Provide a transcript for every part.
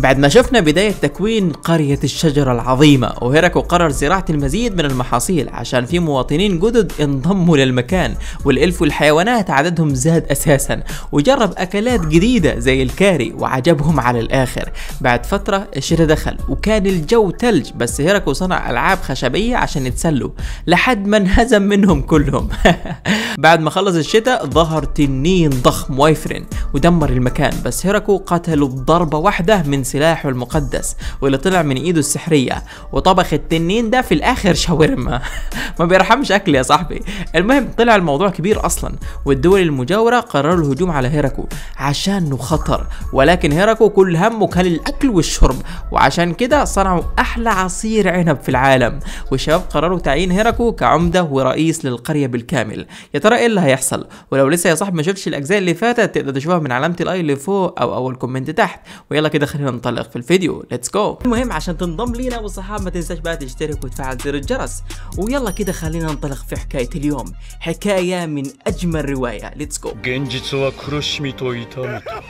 بعد ما شفنا بداية تكوين قرية الشجرة العظيمة وهيراكو قرر زراعة المزيد من المحاصيل عشان في مواطنين جدد انضموا للمكان والإلف والحيوانات عددهم زاد أساسا وجرب أكلات جديدة زي الكاري وعجبهم على الآخر بعد فترة الشتاء دخل وكان الجو تلج بس هيراكو صنع ألعاب خشبية عشان يتسلوا لحد ما انهزم منهم كلهم بعد ما خلص الشتاء ظهر تنين ضخم وايفرين ودمر المكان بس هيراكو قتله بضربة واحدة من سلاحه المقدس واللي طلع من ايده السحرية وطبخ التنين ده في الاخر شاورما ما بيرحمش اكل يا صاحبي المهم طلع الموضوع كبير اصلا والدول المجاورة قرروا الهجوم على هيراكو عشانه خطر ولكن هيراكو كل همه كان الاكل والشرب وعشان كده صنعوا احلى عصير عنب في العالم والشباب قرروا تعيين هيراكو كعمدة ورئيس للقرية بالكامل يا ترى ايه اللي هيحصل ولو لسه يا صاحبي ما شفتش الاجزاء اللي فاتت تقدر تشوفها من علامة الاي اللي فوق او اول كومنت تحت ويلا كده خلينا ننطلق في الفيديو ليتس جو المهم عشان تنضم لينا والصحاب ما تنساش بقى تشترك وتفعل زر الجرس ويلا كده خلينا ننطلق في حكاية اليوم حكاية من اجمل رواية ليتس جو 現実は苦しみと痛みと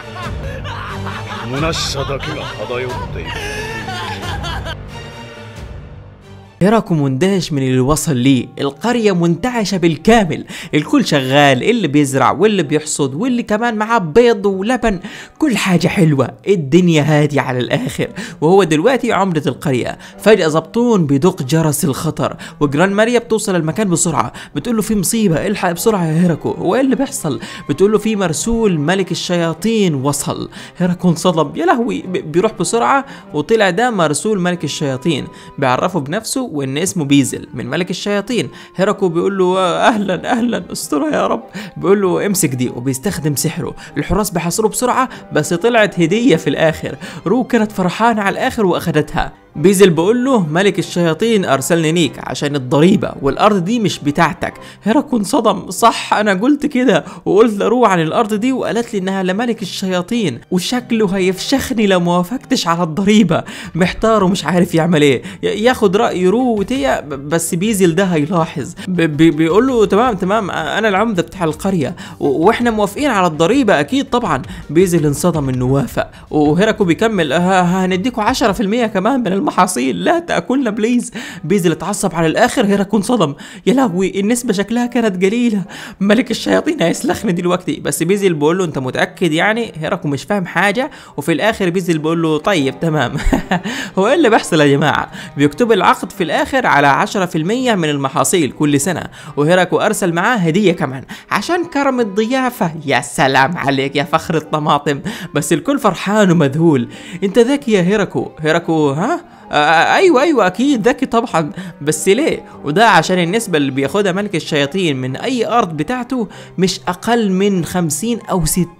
虚しさだけが漂っている هيراكو مندهش من اللي وصل ليه القرية منتعشة بالكامل الكل شغال اللي بيزرع واللي بيحصد واللي كمان معاه بيض ولبن كل حاجة حلوة الدنيا هادية على الآخر وهو دلوقتي عمدة القرية فجأة زبطون بيدق جرس الخطر وجران ماريا بتوصل المكان بسرعة بتقول له في مصيبة الحق بسرعة يا هيراكو هو ايه اللي بيحصل بتقول له في مرسول ملك الشياطين وصل هيراكو انصدم يا لهوي ب- بيروح بسرعة وطلع ده مرسول ملك الشياطين بيعرفه بنفسه وان اسمه بيزل من ملك الشياطين هيراكو بيقول له آه، اهلا اهلا استرها يا رب بيقول له امسك دي وبيستخدم سحره الحراس بيحاصروه بسرعة بس طلعت هدية في الاخر رو كانت فرحانة على الاخر واخدتها بيزل بيقول له ملك الشياطين ارسلني ليك عشان الضريبه والارض دي مش بتاعتك هيراكو انصدم صح انا قلت كده وقلت لرو عن الارض دي وقالت لي انها لملك الشياطين وشكله هيفشخني لو ما وافقتش على الضريبه محتار ومش عارف يعمل ايه ي- ياخد راي رو وتيا ب- بس بيزل ده هيلاحظ ب- بي- بيقول له تمام تمام انا العمده بتاع القريه و- واحنا موافقين على الضريبه اكيد طبعا بيزل انصدم انه وافق وهيراكو بيكمل "ه- هنديكوا 10% كمان من المحاصيل لا تاكلنا بليز بيزل اتعصب على الاخر هيراكو انصدم يا لهوي النسبه شكلها كانت قليله ملك الشياطين هيسلخني دلوقتي بس بيزل بيقول له انت متاكد يعني هيراكو مش فاهم حاجه وفي الاخر بيزل بيقول له طيب تمام هو ايه اللي بيحصل يا جماعه بيكتب العقد في الاخر على 10% من المحاصيل كل سنه وهيراكو ارسل معاه هديه كمان عشان كرم الضيافه يا سلام عليك يا فخر الطماطم بس الكل فرحان ومذهول انت ذكي يا هيراكو هيراكو ها آه ايوه ايوه اكيد ذكي طبعا بس ليه وده عشان النسبة اللي بياخدها ملك الشياطين من اي ارض بتاعته مش اقل من 50 او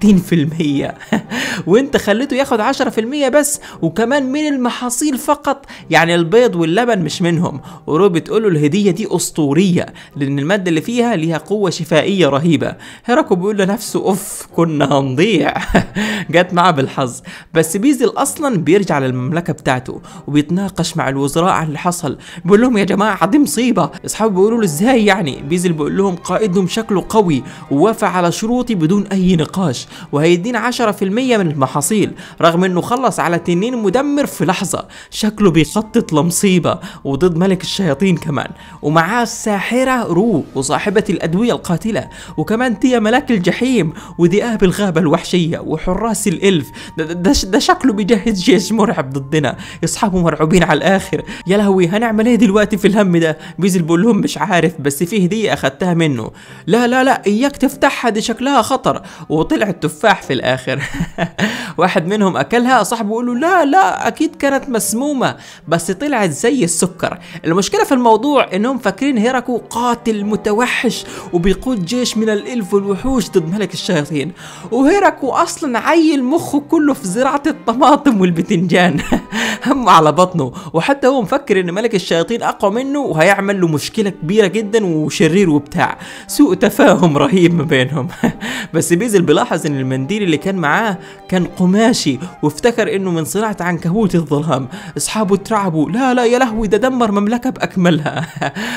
60% وانت خليته ياخد 10% بس وكمان من المحاصيل فقط يعني البيض واللبن مش منهم ورو بتقول له الهدية دي اسطورية لان المادة اللي فيها ليها قوة شفائية رهيبة هيراكو بيقول لنفسه اوف كنا هنضيع جت معاه بالحظ بس بيزل اصلا بيرجع للمملكة بتاعته وبيتناقش مع الوزراء عن اللي حصل بيقول لهم يا جماعة دي مصيبة اصحابه بيقولوا له ازاي يعني بيزل بيقول لهم قائدهم شكله قوي ووافق على شروطي بدون اي نقاش وهيدينا 10% من المحاصيل رغم انه خلص على تنين مدمر في لحظة شكله بيخطط لمصيبة وضد ملك الشياطين كمان ومعاه الساحرة رو وصاحبة الأدوية القاتلة وكمان تيا ملاك الجحيم وذئاب الغابة الوحشية وحراس الإلف ده, ده, ده شكله بيجهز جيش مرعب ضدنا أصحابه مرعوبين على الآخر يا لهوي هنعمل إيه دلوقتي في الهم ده بيزل بيقول لهم مش عارف بس في هدية أخدتها منه لا لا لا إياك تفتحها دي شكلها خطر وطلع التفاح في الآخر واحد منهم أكلها صاحبه يقول له لا لا أكيد كانت مسمومة بس طلعت زي السكر المشكلة في الموضوع إنهم فاكرين هيراكو قاتل متوحش وبيقود جيش من الإلف والوحوش ضد ملك الشياطين وهيراكو أصلا عيل مخه كله في زراعة الطماطم والبتنجان همه على بطنه بطنه وحتى هو مفكر ان ملك الشياطين اقوى منه وهيعمل له مشكله كبيره جدا وشرير وبتاع سوء تفاهم رهيب ما بينهم بس بيزل بيلاحظ ان المنديل اللي كان معاه كان قماشي وافتكر انه من صناعه عنكبوت الظلام اصحابه اترعبوا لا لا يا لهوي ده دمر مملكه باكملها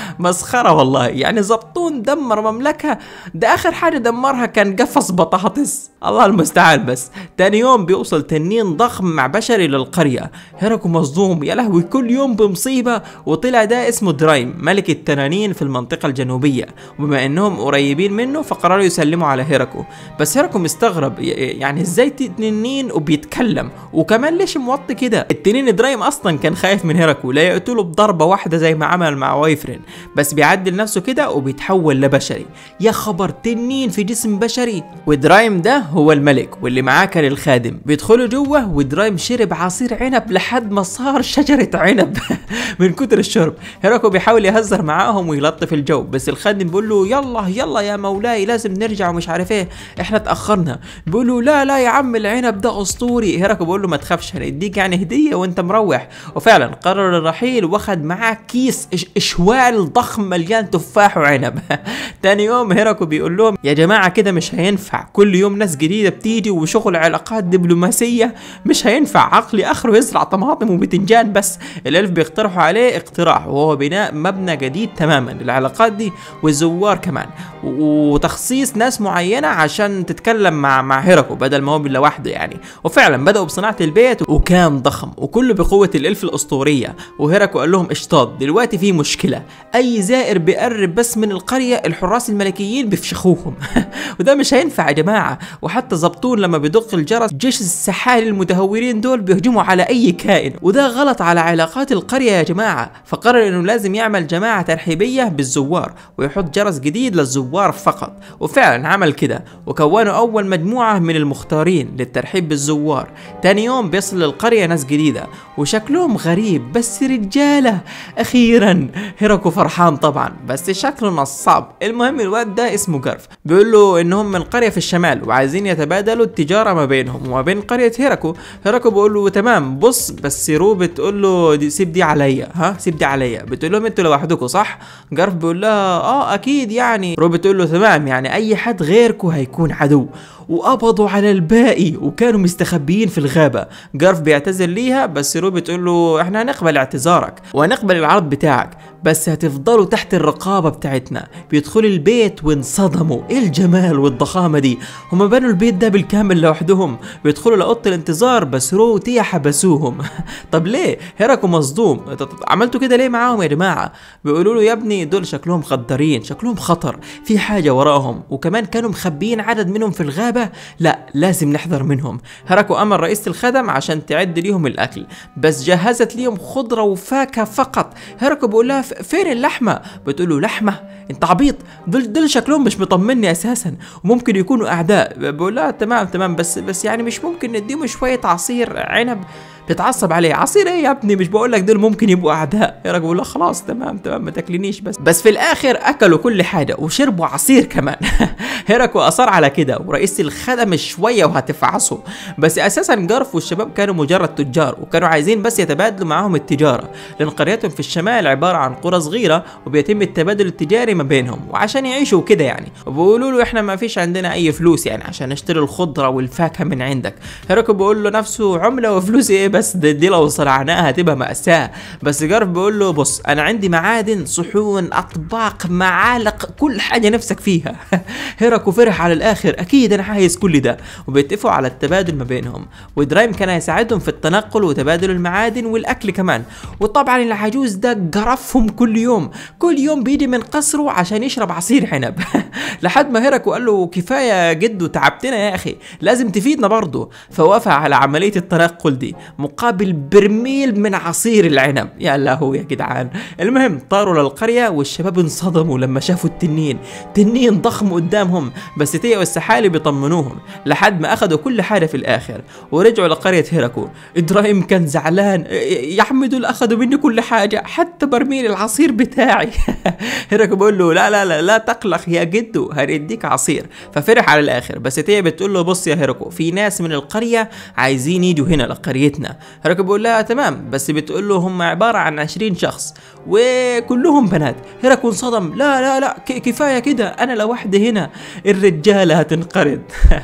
مسخره والله يعني زبطون دمر مملكه ده اخر حاجه دمرها كان قفص بطاطس الله المستعان بس تاني يوم بيوصل تنين ضخم مع بشري للقريه هيراكو مصدوم يا لهوي كل يوم بمصيبه وطلع ده اسمه درايم ملك التنانين في المنطقه الجنوبيه وبما انهم قريبين منه فقرروا يسلموا على هيراكو بس هيراكو مستغرب ي- يعني ازاي تنين وبيتكلم وكمان ليش موطي كده التنين درايم اصلا كان خايف من هيراكو لا يقتله بضربه واحده زي ما عمل مع وايفرين بس بيعدل نفسه كده وبيتحول لبشري يا خبر تنين في جسم بشري ودرايم ده هو الملك واللي معاه كان الخادم بيدخلوا جوه ودرايم شرب عصير عنب لحد ما صار شجره عنب من كتر الشرب هيراكو بيحاول يهزر معاهم ويلطف الجو بس الخادم بيقول له يلا يلا يا مولاي لازم نرجع ومش عارف ايه احنا اتاخرنا بيقول له لا لا يا عم العنب ده اسطوري هيراكو بيقول له ما تخافش هنديك يعني هديه وانت مروح وفعلا قرر الرحيل واخد معاه كيس إش- اشوال ضخم مليان تفاح وعنب تاني يوم هيراكو بيقول لهم يا جماعه كده مش هينفع كل يوم ناس جديده بتيجي وشغل علاقات دبلوماسيه مش هينفع عقلي اخره يزرع طماطم وبتنجان بس الالف بيقترحوا عليه اقتراح وهو بناء مبنى جديد تماما للعلاقات دي والزوار كمان و- وتخصيص ناس معينه عشان تتكلم مع مع هيراكو بدل ما هو لوحده يعني وفعلا بداوا بصناعه البيت وكان ضخم وكله بقوه الالف الاسطوريه وهيراكو قال لهم اشطاط دلوقتي في مشكله اي زائر بيقرب بس من القريه الحراس الملكيين بيفشخوهم وده مش هينفع يا جماعه وحتى زبطون لما بيدق الجرس جيش السحالي المتهورين دول بيهجموا على اي كائن وده غلط على علاقات القريه يا جماعه فقرر انه لازم يعمل جماعه ترحيبيه بالزوار ويحط جرس جديد للزوار فقط وفعلا عمل كده وكونوا اول مجموعه من المختارين للترحيب بالزوار تاني يوم بيصل للقريه ناس جديده وشكلهم غريب بس رجاله اخيرا هيراكو فرحان طبعا بس شكله نصاب المهم الواد ده اسمه جرف بيقول له انهم من قريه في الشمال وعايزين يتبادلوا التجاره ما بينهم وما بين قريه هيراكو هيراكو بيقول له تمام بص بس رو بتقول له دي سيب دي عليا ها سيب دي عليا بتقول لهم انتوا لوحدكم صح جرف بيقول لها اه اكيد يعني رو بتقول له تمام يعني اي حد غيركم هيكون عدو وقبضوا على الباقي وكانوا مستخبيين في الغابة جارف بيعتذر ليها بس رو بتقول له احنا هنقبل اعتذارك وهنقبل العرض بتاعك بس هتفضلوا تحت الرقابة بتاعتنا بيدخلوا البيت وانصدموا ايه الجمال والضخامة دي هما بنوا البيت ده بالكامل لوحدهم بيدخلوا لأوضة الانتظار بس رو وتيا حبسوهم طب ليه هيراكو مصدوم ط- ط- عملتوا كده ليه معاهم يا جماعة بيقولوا له يا ابني دول شكلهم خدارين شكلهم خطر في حاجة وراهم وكمان كانوا مخبيين عدد منهم في الغابة لا لازم نحذر منهم هراكو أمر رئيسة الخدم عشان تعد ليهم الأكل بس جهزت ليهم خضرة وفاكهة فقط هراكو بيقول لها "ف- فين اللحمة بتقول له لحمة انت عبيط دول دول شكلهم مش مطمني اساسا وممكن يكونوا اعداء بقول لها تمام تمام بس بس يعني مش ممكن نديهم شويه عصير عنب بتعصب عليه عصير ايه يا ابني مش بقول لك دول ممكن يبقوا اعداء يا راجل بقول لها خلاص تمام تمام ما تاكلنيش بس بس في الاخر اكلوا كل حاجه وشربوا عصير كمان هيراكو اصر على كده ورئيس الخدم شويه وهتفعصوا بس اساسا جارف والشباب كانوا مجرد تجار وكانوا عايزين بس يتبادلوا معاهم التجاره لان قريتهم في الشمال عباره عن قرى صغيره وبيتم التبادل التجاري ما بينهم وعشان يعيشوا كده يعني وبيقولوا له احنا ما فيش عندنا اي فلوس يعني عشان نشتري الخضره والفاكهه من عندك هيراكو بيقول له نفسه عمله وفلوس ايه بس دي, دي لو صنعناها هتبقى مأساة بس جارف بيقول له بص انا عندي معادن صحون اطباق معالق كل حاجه نفسك فيها هيراكو فرح على الاخر اكيد انا عايز كل ده وبيتفقوا على التبادل ما بينهم ودرايم كان هيساعدهم في التنقل وتبادل المعادن والاكل كمان وطبعا العجوز ده جرفهم كل يوم كل يوم بيجي من قصره عشان يشرب عصير عنب لحد ما هيراكو قال له كفايه يا جدو تعبتنا يا اخي لازم تفيدنا برضه فوافق على عمليه التنقل دي مقابل برميل من عصير العنب يا لهو يا جدعان المهم طاروا للقريه والشباب انصدموا لما شافوا التنين تنين ضخم قدامهم يخوفوهم بس تيا والسحالي بيطمنوهم لحد ما اخذوا كل حاجه في الاخر ورجعوا لقريه هيراكو ادرايم كان زعلان يا عمي دول اخذوا مني كل حاجه حتى برميل العصير بتاعي هيراكو بيقول له لا لا لا لا تقلق يا جدو هنديك عصير ففرح على الاخر بس تيا بتقول له بص يا هيراكو في ناس من القريه عايزين يجوا هنا لقريتنا هيراكو بيقول لها تمام بس بتقول له هم عباره عن 20 شخص وكلهم بنات هيراكو انصدم لا لا لا ك- كفايه كده انا لوحدي هنا الرجاله هتنقرض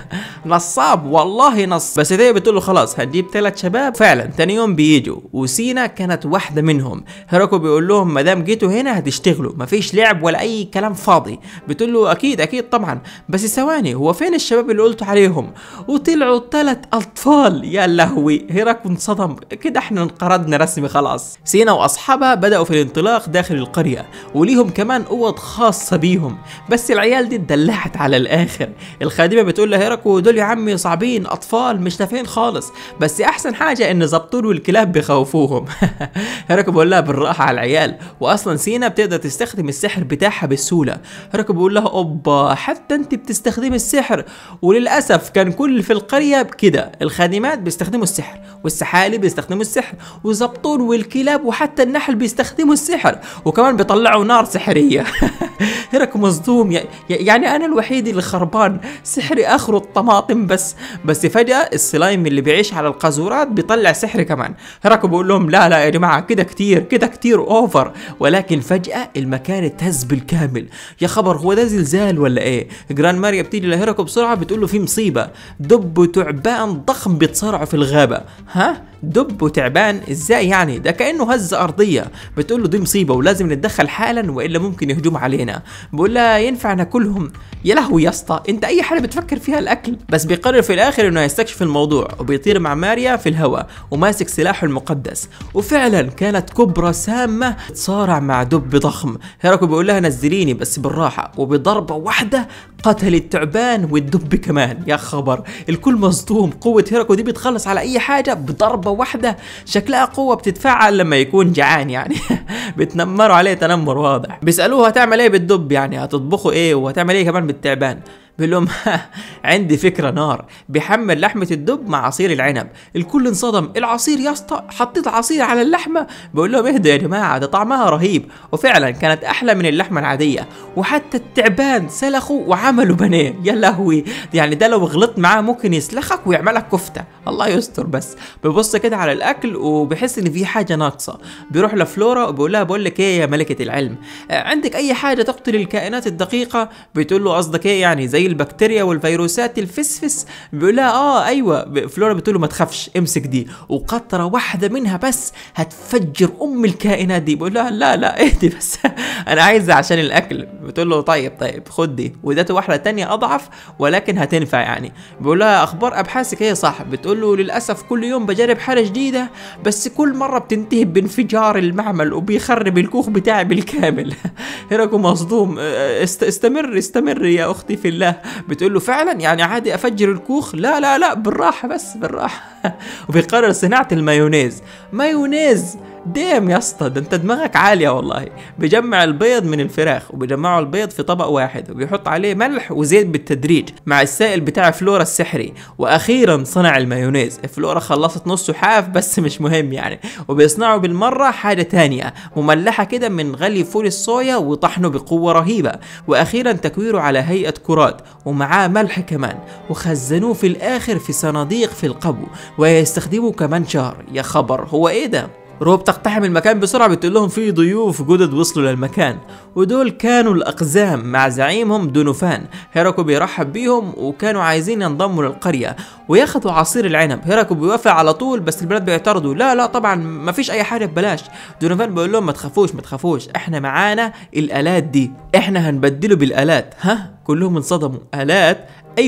نصاب والله نص بس هي بتقول له خلاص هنجيب ثلاث شباب فعلا تاني يوم بيجوا وسينا كانت واحده منهم هيراكو بيقول لهم ما دام جيتوا هنا هتشتغلوا مفيش لعب ولا اي كلام فاضي بتقول له اكيد اكيد طبعا بس ثواني هو فين الشباب اللي قلت عليهم وطلعوا ثلاث اطفال يا لهوي هيراكو انصدم كده احنا انقرضنا رسمي خلاص سينا واصحابها بداوا في الانطلاق داخل القريه وليهم كمان اوض خاصه بيهم بس العيال دي اتدلعت على الاخر الخادمه بتقول لهيراكو دول يا عمي صعبين اطفال مش نافعين خالص بس احسن حاجه ان زبطون والكلاب بيخوفوهم هيراكو بيقول لها بالراحه على العيال واصلا سينا بتقدر تستخدم السحر بتاعها بسهوله هيراكو بيقول لها اوبا حتى انت بتستخدمي السحر وللاسف كان كل في القريه كده الخادمات بيستخدموا السحر والسحالي بيستخدموا السحر وزبطون والكلاب وحتى النحل بيستخدموا السحر وكمان بيطلعوا نار سحريه هيراكو مصدوم يع- يعني انا الوحيد اللي خربان سحري اخره الطماطم بس بس فجاه السلايم اللي بيعيش على القاذورات بيطلع سحر كمان هيراكو بيقول لهم لا لا يا جماعه كده كتير كده كتير اوفر ولكن فجاه المكان اتهز بالكامل يا خبر هو ده زلزال ولا ايه جران ماريا بتيجي لهيراكو بسرعه بتقول له في مصيبه دب وتعبان ضخم بيتصارعوا في الغابه ها دب وتعبان ازاي يعني ده كانه هزه ارضيه بتقول له دي مصيبه ولازم نتدخل حالا والا ممكن يهجموا علينا بقول لها ينفع ناكلهم يا لهوي يا اسطى انت اي حاجه بتفكر فيها الاكل بس بيقرر في الاخر انه يستكشف الموضوع وبيطير مع ماريا في الهواء وماسك سلاحه المقدس وفعلا كانت كبرى سامه تصارع مع دب ضخم هيراكو بيقول لها نزليني بس بالراحه وبضربه واحده قتل التعبان والدب كمان يا خبر الكل مصدوم قوة هيراكو دي بتخلص على أي حاجة بضربة واحدة شكلها قوة بتتفعل لما يكون جعان يعني بتنمروا عليه تنمر واضح بيسألوه هتعمل ايه بالدب يعني هتطبخوا ايه وهتعمل ايه كمان بالتعبان بيقول لهم عندي فكره نار بيحمل لحمه الدب مع عصير العنب الكل انصدم العصير يا اسطى حطيت عصير على اللحمه بقول لهم اهدوا يا جماعه ده طعمها رهيب وفعلا كانت احلى من اللحمه العاديه وحتى التعبان سلخوا وعملوا بانيه يا لهوي يعني ده لو غلطت معاه ممكن يسلخك ويعملك كفته الله يستر بس بيبص كده على الاكل وبيحس ان في حاجه ناقصه بيروح لفلورا وبيقول لها بقول لك ايه يا ملكه العلم آه، عندك اي حاجه تقتل الكائنات الدقيقه بتقول له قصدك ايه يعني زي البكتيريا والفيروسات الفسفس بيقول لها اه ايوه ب- فلورا بتقول له ما تخافش امسك دي وقطره واحده منها بس هتفجر ام الكائنات دي بيقول لها لا لا اهدي بس انا عايزها عشان الاكل بتقول له طيب طيب خد دي وده واحده تانية اضعف ولكن هتنفع يعني بيقول لها اخبار ابحاثك ايه صح بتقول له للاسف كل يوم بجرب حاجه جديده بس كل مره بتنتهي بانفجار المعمل وبيخرب الكوخ بتاعي بالكامل هيراكو مصدوم اه، است استمر استمر يا اختي في الله بتقول له فعلا يعني عادي افجر الكوخ لا لا لا بالراحه بس بالراحه وبيقرر صناعه المايونيز مايونيز ديم يا اسطى ده انت دماغك عاليه والله بيجمع البيض من الفراخ وبيجمعوا البيض في طبق واحد وبيحط عليه ملح وزيت بالتدريج مع السائل بتاع فلورا السحري واخيرا صنع المايونيز فلورا خلصت نصه حاف بس مش مهم يعني وبيصنعوا بالمره حاجه تانية مملحه كده من غلي فول الصويا وطحنه بقوه رهيبه واخيرا تكويره على هيئه كرات ومعاه ملح كمان وخزنوه في الاخر في صناديق في القبو ويستخدموه كمان شهر يا خبر هو ايه ده روب تقتحم المكان بسرعة بتقول لهم في ضيوف جدد وصلوا للمكان ودول كانوا الأقزام مع زعيمهم دونوفان هيراكو بيرحب بيهم وكانوا عايزين ينضموا للقرية وياخدوا عصير العنب هيراكو بيوافق على طول بس البنات بيعترضوا لا لا طبعا ما فيش أي حاجة ببلاش دونوفان بيقول لهم ما تخافوش ما تخافوش احنا معانا الآلات دي احنا هنبدله بالآلات ها كلهم انصدموا آلات ايوه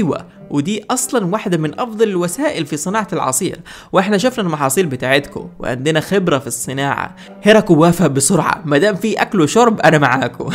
ودي اصلا واحده من افضل الوسائل في صناعه العصير واحنا شفنا المحاصيل بتاعتكم وعندنا خبره في الصناعه هيراكو وافق بسرعه ما دام في اكل وشرب انا معاكم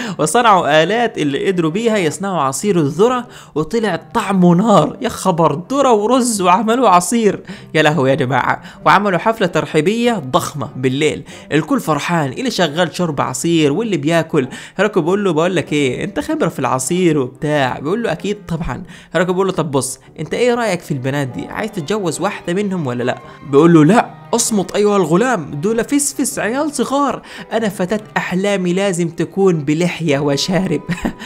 وصنعوا الات اللي قدروا بيها يصنعوا عصير الذره وطلع طعمه نار يا خبر ذره ورز وعملوا عصير يا لهوي يا جماعه وعملوا حفله ترحيبيه ضخمه بالليل الكل فرحان اللي شغال شرب عصير واللي بياكل هيراكو بيقول له بقول لك ايه انت خبره في العصير وبتاع بيقول له اكيد طبعا هيراكو بيقول له طب بص انت ايه رايك في البنات دي عايز تتجوز واحده منهم ولا لا بيقول له لا اصمت ايها الغلام دول فسفس عيال صغار انا فتاة احلامي لازم تكون بلحية وشارب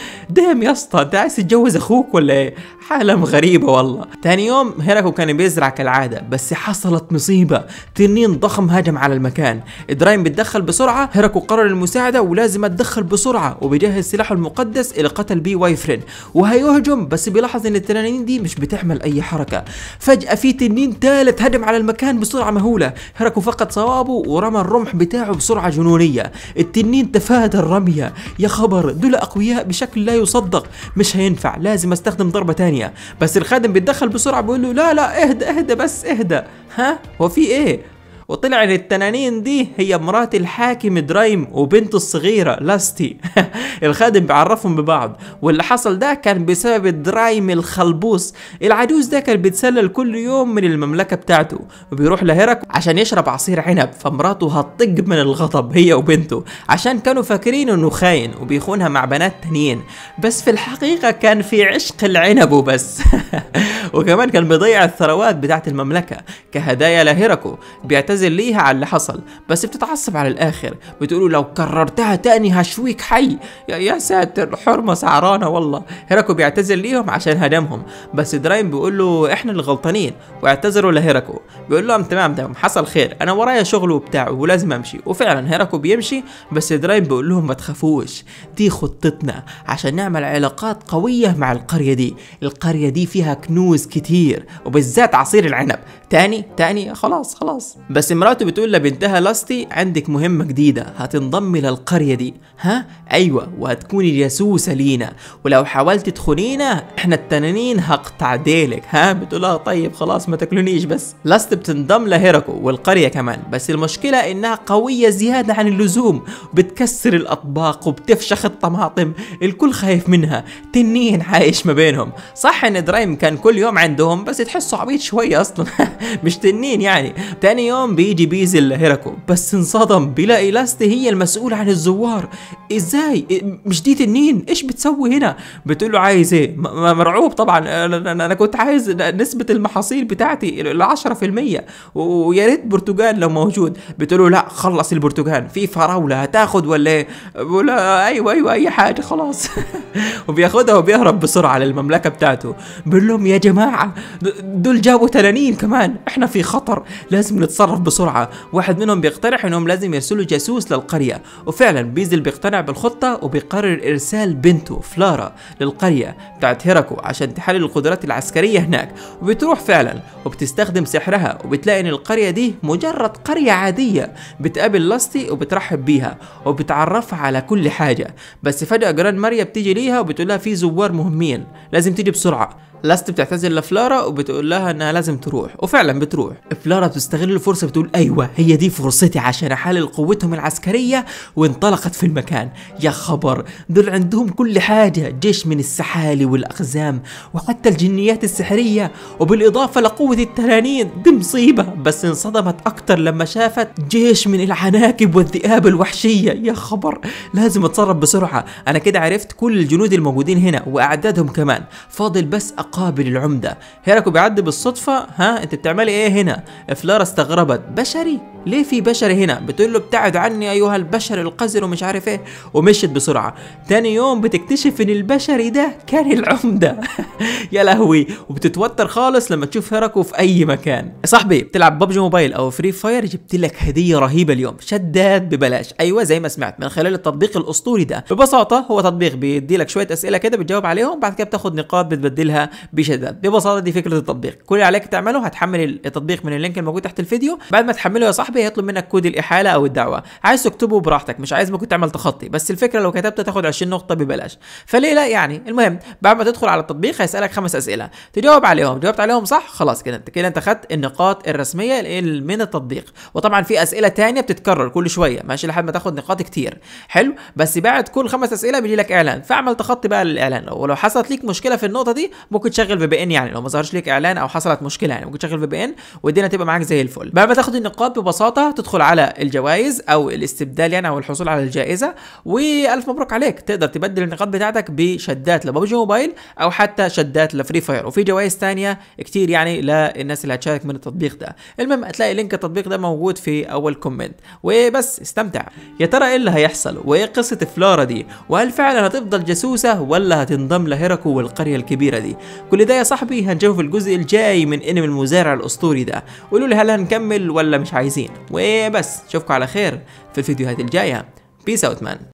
دام يا اسطى انت عايز تتجوز اخوك ولا ايه حالة غريبة والله تاني يوم هيراكو كان بيزرع كالعادة بس حصلت مصيبة تنين ضخم هجم على المكان درايم بيتدخل بسرعة هيراكو قرر المساعدة ولازم اتدخل بسرعة وبيجهز سلاحه المقدس اللي قتل بيه وايفرين وهيهجم بس بيلاحظ ان التنانين دي مش بتعمل اي حركة فجأة في تنين ثالث هجم على المكان بسرعة مهولة هيراكو فقد صوابه ورمى الرمح بتاعه بسرعة جنونية التنين تفادى الرمية يا خبر دول أقوياء بشكل لا يصدق مش هينفع لازم استخدم ضربة تانية بس الخادم بيتدخل بسرعة بيقول له لا لا اهدى اهدى بس اهدى ها هو في ايه وطلع ان التنانين دي هي مرات الحاكم درايم وبنته الصغيرة لاستي الخادم بيعرفهم ببعض واللي حصل ده كان بسبب درايم الخلبوس العجوز ده كان بيتسلل كل يوم من المملكة بتاعته وبيروح لهيرك عشان يشرب عصير عنب فمراته هتطق من الغضب هي وبنته عشان كانوا فاكرين انه خاين وبيخونها مع بنات تانيين بس في الحقيقة كان في عشق العنب وبس وكمان كان بيضيع الثروات بتاعت المملكة كهدايا لهيركو بيعتذر ليها على اللي حصل بس بتتعصب على الاخر بتقوله لو كررتها تاني هشويك حي يا, يا ساتر حرمة سعرانة والله هيراكو بيعتذر ليهم عشان هدمهم بس درايم بيقول له احنا اللي غلطانين واعتذروا لهيراكو بيقول لهم تمام تمام حصل خير انا ورايا شغل وبتاع ولازم امشي وفعلا هيراكو بيمشي بس درايم بيقول لهم ما تخافوش دي خطتنا عشان نعمل علاقات قوية مع القرية دي القرية دي فيها كنوز كتير وبالذات عصير العنب تاني تاني خلاص خلاص بس مراته بتقول لبنتها لاستي عندك مهمة جديدة هتنضمي للقرية دي ها ايوه وهتكوني جاسوسة لينا ولو حاولت تخونينا احنا التنانين هقطع ديلك ها بتقولها طيب خلاص ما تاكلونيش بس لاست بتنضم لهيراكو والقرية كمان بس المشكلة انها قوية زيادة عن اللزوم بتكسر الاطباق وبتفشخ الطماطم الكل خايف منها تنين عايش ما بينهم صح ان درايم كان كل يوم عندهم بس تحسه عبيط شوية اصلا مش تنين يعني تاني يوم بيجي بيزل لهيراكو بس انصدم بيلاقي لاست هي المسؤولة عن الزوار ازاي إيه، مش دي تنين ايش بتسوي هنا بتقول له عايز ايه م- م- مرعوب طبعا انا أنا- انا كنت عايز نسبة المحاصيل بتاعتي ال 10% و- ويا ريت برتقال لو موجود بتقول له لا خلص البرتقال في فراولة هتاخد ولا ايه بقول له ايوه ايوه اي حاجة خلاص وبياخدها وبيهرب بسرعة للمملكة بتاعته بيقول لهم يا جماعة د- دول جابوا تنانين كمان احنا في خطر لازم نتصرف بسرعة واحد منهم بيقترح انهم لازم يرسلوا جاسوس للقرية وفعلا بيزل بيقتنع بالخطة وبيقرر ارسال بنته فلارا للقرية بتاعت هيراكو عشان تحلل القدرات العسكرية هناك وبتروح فعلا وبتستخدم سحرها وبتلاقي ان القرية دي مجرد قرية عادية بتقابل لاستي وبترحب بيها وبتعرفها على كل حاجة بس فجأة جران ماريا بتيجي ليها وبتقول لها في زوار مهمين لازم تيجي بسرعة لاست بتعتذر لفلارا وبتقول لها انها لازم تروح وفعلا بتروح فلارا بتستغل الفرصه بتقول ايوه هي دي فرصتي عشان احلل قوتهم العسكريه وانطلقت في المكان يا خبر دول عندهم كل حاجه جيش من السحالي والاقزام وحتى الجنيات السحريه وبالاضافه لقوه التنانين دي مصيبه بس انصدمت اكتر لما شافت جيش من العناكب والذئاب الوحشيه يا خبر لازم اتصرف بسرعه انا كده عرفت كل الجنود الموجودين هنا واعدادهم كمان فاضل بس اقابل العمده هيراكو بيعدي بالصدفه ها انت بتعملي ايه هنا فلارا استغربت بشري ليه في بشري هنا بتقول له ابتعد عني ايها البشر القذر ومش عارف ايه ومشيت بسرعه تاني يوم بتكتشف ان البشري ده كان العمده يا لهوي وبتتوتر خالص لما تشوف هيراكو في اي مكان صاحبي بتلعب ببجي موبايل او فري فاير جبت لك هديه رهيبه اليوم شداد ببلاش ايوه زي ما سمعت من خلال التطبيق الاسطوري ده ببساطه هو تطبيق بيدي لك شويه اسئله كده بتجاوب عليهم بعد كده بتاخد نقاط بتبدلها بشداد ببساطه دي فكره التطبيق كل اللي عليك تعمله هتحمل التطبيق من اللينك الموجود تحت الفيديو بعد ما تحمله يا صاحبي صاحبي هيطلب منك كود الاحاله او الدعوه عايز تكتبه براحتك مش عايز ممكن تعمل تخطي بس الفكره لو كتبت تاخد 20 نقطه ببلاش فليه لا يعني المهم بعد ما تدخل على التطبيق هيسالك خمس اسئله تجاوب عليهم جاوبت عليهم صح خلاص كده انت كده انت خدت النقاط الرسميه من التطبيق وطبعا في اسئله تانية بتتكرر كل شويه ماشي لحد ما تاخد نقاط كتير حلو بس بعد كل خمس اسئله بيجي لك اعلان فاعمل تخطي بقى للاعلان ولو حصلت ليك مشكله في النقطه دي ممكن تشغل في بي ان يعني لو ما ظهرش ليك اعلان او حصلت مشكله يعني ممكن تشغل في بي ان والدنيا تبقى معاك زي الفل بعد ما تاخد النقاط ببساطه تدخل على الجوائز او الاستبدال يعني او الحصول على الجائزه والف مبروك عليك تقدر تبدل النقاط بتاعتك بشدات لببجي موبايل او حتى شدات لفري فاير وفي جوائز تانية كتير يعني للناس اللي هتشارك من التطبيق ده المهم هتلاقي لينك التطبيق ده موجود في اول كومنت وبس استمتع يا ترى ايه اللي هيحصل وايه قصه فلورا دي وهل فعلا هتفضل جاسوسه ولا هتنضم لهيراكو والقريه الكبيره دي كل ده يا صاحبي هنشوفه في الجزء الجاي من انمي المزارع الاسطوري ده قولوا لي هل هنكمل ولا مش عايزين وبس اشوفكم على خير في الفيديوهات الجايه بيس اوت مان